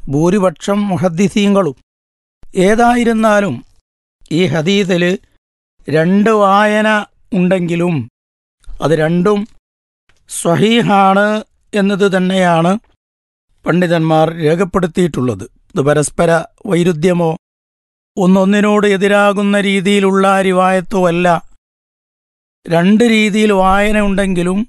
ഭൂരിപക്ഷം മുഹദ്ദിസീങ്ങളും ഏതായിരുന്നാലും ഈ ഹദീസിൽ രണ്ട് വായന ഉണ്ടെങ്കിലും അത് രണ്ടും സ്വഹീഹാണ് എന്നത് തന്നെയാണ് പണ്ഡിതന്മാർ രേഖപ്പെടുത്തിയിട്ടുള്ളത് ഇത് പരസ്പര വൈരുദ്ധ്യമോ ഒന്നൊന്നിനോട് എതിരാകുന്ന രീതിയിലുള്ള റിവായത്തോ അല്ല രണ്ട് രീതിയിൽ വായന ഉണ്ടെങ്കിലും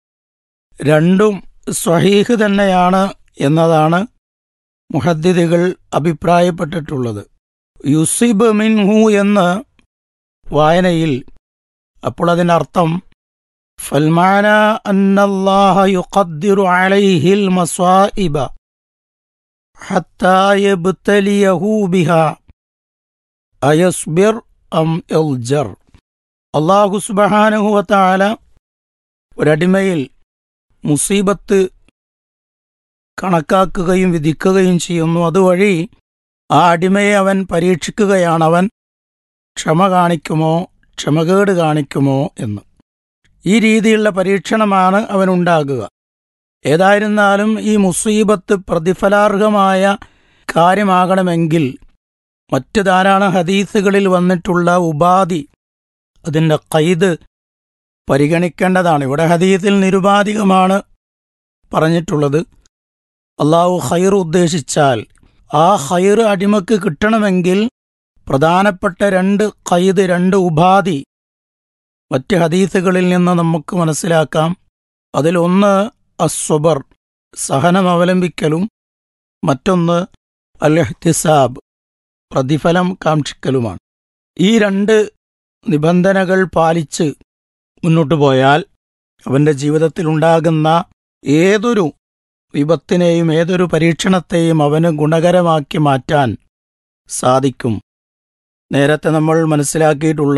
രണ്ടും സ്വഹീഹ് തന്നെയാണ് എന്നതാണ് മുഹദ്ദിദികൾ അഭിപ്രായപ്പെട്ടിട്ടുള്ളത് യുസിബ് മിൻഹു എന്ന് വായനയിൽ അപ്പോൾ അതിനർത്ഥം ഫൽമാന അന്നല്ലാഹ യുഖദ്ദിറു അലൈഹിൽ മസ്വാഇബ ഹത്താ യബ്തലിയഹു ബിഹാ അയസ്ബിർ അം എൽജർ അള്ളാഹു സുബ്ഹാനഹു വതആല ഒരടിമയിൽ മുസീബത്ത് കണക്കാക്കുകയും വിധിക്കുകയും ചെയ്യുന്നു അതുവഴി ആ അടിമയെ അവൻ പരീക്ഷിക്കുകയാണ് അവൻ ക്ഷമ കാണിക്കുമോ ക്ഷമകേട് കാണിക്കുമോ എന്ന് ഈ രീതിയിലുള്ള പരീക്ഷണമാണ് അവനുണ്ടാകുക ഏതായിരുന്നാലും ഈ മുസീബത്ത് പ്രതിഫലാർഹമായ കാര്യമാകണമെങ്കിൽ മറ്റ് ധാരാളം ഹദീസുകളിൽ വന്നിട്ടുള്ള ഉപാധി അതിൻ്റെ കൈത് പരിഗണിക്കേണ്ടതാണ് ഇവിടെ ഹദീസിൽ നിരുപാധികമാണ് പറഞ്ഞിട്ടുള്ളത് അള്ളാഹു ഹൈർ ഉദ്ദേശിച്ചാൽ ആ ഹൈർ അടിമക്ക് കിട്ടണമെങ്കിൽ പ്രധാനപ്പെട്ട രണ്ട് കൈത് രണ്ട് ഉപാധി മറ്റ് ഹദീസുകളിൽ നിന്ന് നമുക്ക് മനസ്സിലാക്കാം അതിലൊന്ന് അസ്വബർ സഹനം അവലംബിക്കലും മറ്റൊന്ന് അൽഹ്തിസാബ് പ്രതിഫലം കാക്ഷിക്കലുമാണ് ഈ രണ്ട് നിബന്ധനകൾ പാലിച്ച് മുന്നോട്ടു പോയാൽ അവൻ്റെ ജീവിതത്തിലുണ്ടാകുന്ന ഏതൊരു വിപത്തിനെയും ഏതൊരു പരീക്ഷണത്തെയും അവന് ഗുണകരമാക്കി മാറ്റാൻ സാധിക്കും നേരത്തെ നമ്മൾ മനസ്സിലാക്കിയിട്ടുള്ള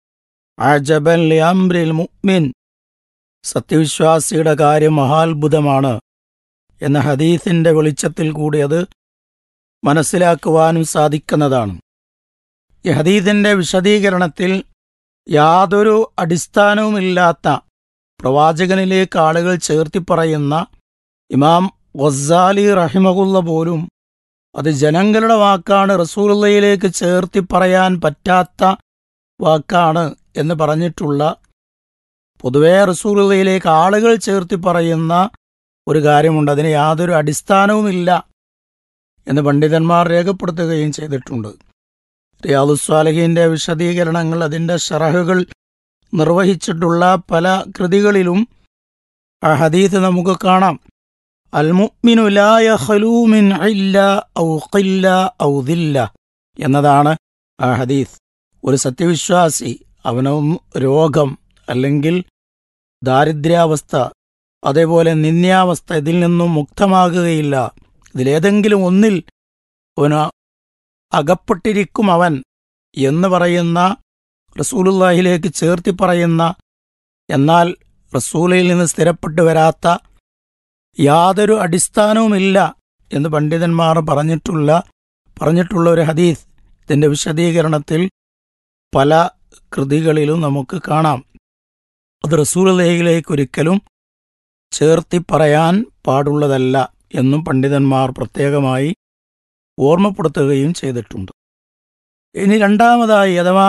അജബൻ ലിയാംബ്രിൽ മുഅ്മിൻ സത്യവിശ്വാസിയുടെ കാര്യം മഹാത്ഭുതമാണ് എന്ന ഹദീസിന്റെ വെളിച്ചത്തിൽ കൂടി അത് മനസ്സിലാക്കുവാനും സാധിക്കുന്നതാണ് ഈ ഹദീസിന്റെ വിശദീകരണത്തിൽ യാതൊരു അടിസ്ഥാനവുമില്ലാത്ത പ്രവാചകനിലേക്ക് ആളുകൾ ചേർത്തിപ്പറയുന്ന ഇമാം വസാലി റഹിമകുള്ള പോലും അത് ജനങ്ങളുടെ വാക്കാണ് റസൂലുള്ളയിലേക്ക് ചേർത്തി പറയാൻ പറ്റാത്ത വാക്കാണ് എന്ന് പറഞ്ഞിട്ടുള്ള പൊതുവേ റസൂലുള്ളയിലേക്ക് ആളുകൾ ചേർത്തി പറയുന്ന ഒരു കാര്യമുണ്ട് അതിന് യാതൊരു അടിസ്ഥാനവുമില്ല എന്ന് പണ്ഡിതന്മാർ രേഖപ്പെടുത്തുകയും ചെയ്തിട്ടുണ്ട് റിയാദുസ്വാലഹീൻ്റെ വിശദീകരണങ്ങൾ അതിൻ്റെ ഷറഹുകൾ നിർവഹിച്ചിട്ടുള്ള പല കൃതികളിലും ആ ഹദീത്ത് നമുക്ക് കാണാം അൽമുഅ്മിനു ലാ യഖ്ലൂ മിൻ ഇല്ല ഔ ഖില്ല ഔ ദില്ല എന്നതാണ് ആ ഹദീസ് ഒരു സത്യവിശ്വാസി അവനും രോഗം അല്ലെങ്കിൽ ദാരിദ്ര്യാവസ്ഥ അതേപോലെ നിന്ദ്യാവസ്ഥ ഇതിൽ നിന്നും മുക്തമാകുകയില്ല ഇതിലേതെങ്കിലും ഒന്നിൽ അവന് അകപ്പെട്ടിരിക്കും അവൻ എന്ന് പറയുന്ന റസൂലുള്ളാഹിലേക്ക് ചേർത്തി പറയുന്ന എന്നാൽ റസൂലയിൽ നിന്ന് സ്ഥിരപ്പെട്ടു വരാത്ത യാതൊരു അടിസ്ഥാനവുമില്ല എന്ന് പണ്ഡിതന്മാർ പറഞ്ഞിട്ടുള്ള പറഞ്ഞിട്ടുള്ള ഒരു ഹദീസ് ഇതിൻ്റെ വിശദീകരണത്തിൽ പല കൃതികളിലും നമുക്ക് കാണാം അത് റസൂലയിലേക്ക് ഒരിക്കലും ചേർത്തി പറയാൻ പാടുള്ളതല്ല എന്നും പണ്ഡിതന്മാർ പ്രത്യേകമായി ഓർമ്മപ്പെടുത്തുകയും ചെയ്തിട്ടുണ്ട് ഇനി രണ്ടാമതായി അഥവാ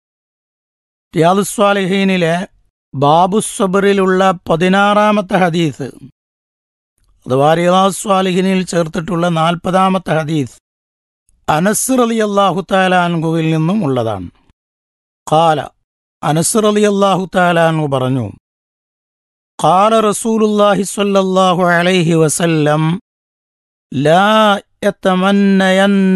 റിയാദുസ്വാലിഹീനിലെ ബാബുസ്വബറിലുള്ള പതിനാറാമത്തെ ഹദീസ് അഥവാ റിയാദുസ്വാലിഹിനിൽ ചേർത്തിട്ടുള്ള നാൽപ്പതാമത്തെ ഹദീസ് അനസ്ർ അലി അള്ളാഹു താലാൻകുവിൽ നിന്നും ഉള്ളതാണ് കാല അനസ്ർ അലി അള്ളാഹു താലാൻകു പറഞ്ഞു قال رسول الله صلى الله عليه وسلم لا يتمنين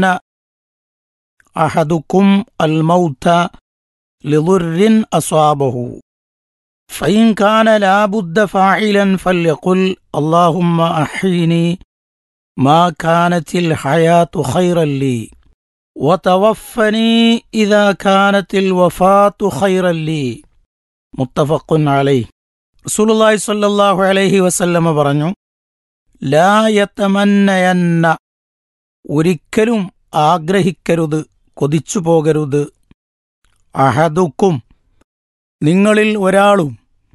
احدكم الموت لضر اصابه فان كان لا بد فاعلا فليقل اللهم احيني ما كانت الحياه خيرا لي وتوفني اذا كانت الوفاه خيرا لي متفق عليه റസൂലുള്ളാഹി സ്വല്ലല്ലാഹു അലൈഹി വസല്ലമ പറഞ്ഞു ലാ യതമന്നയന്ന ഒരിക്കലും ആഗ്രഹിക്കരുത് കൊതിച്ചു പോകരുത് അഹദുക്കും നിങ്ങളിൽ ഒരാളും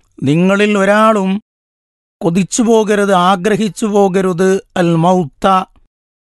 നിങ്ങളിൽ ഒരാളും കൊതിച്ചു പോകരുത് ആഗ്രഹിച്ചു പോകരുത് അൽ മൗത്ത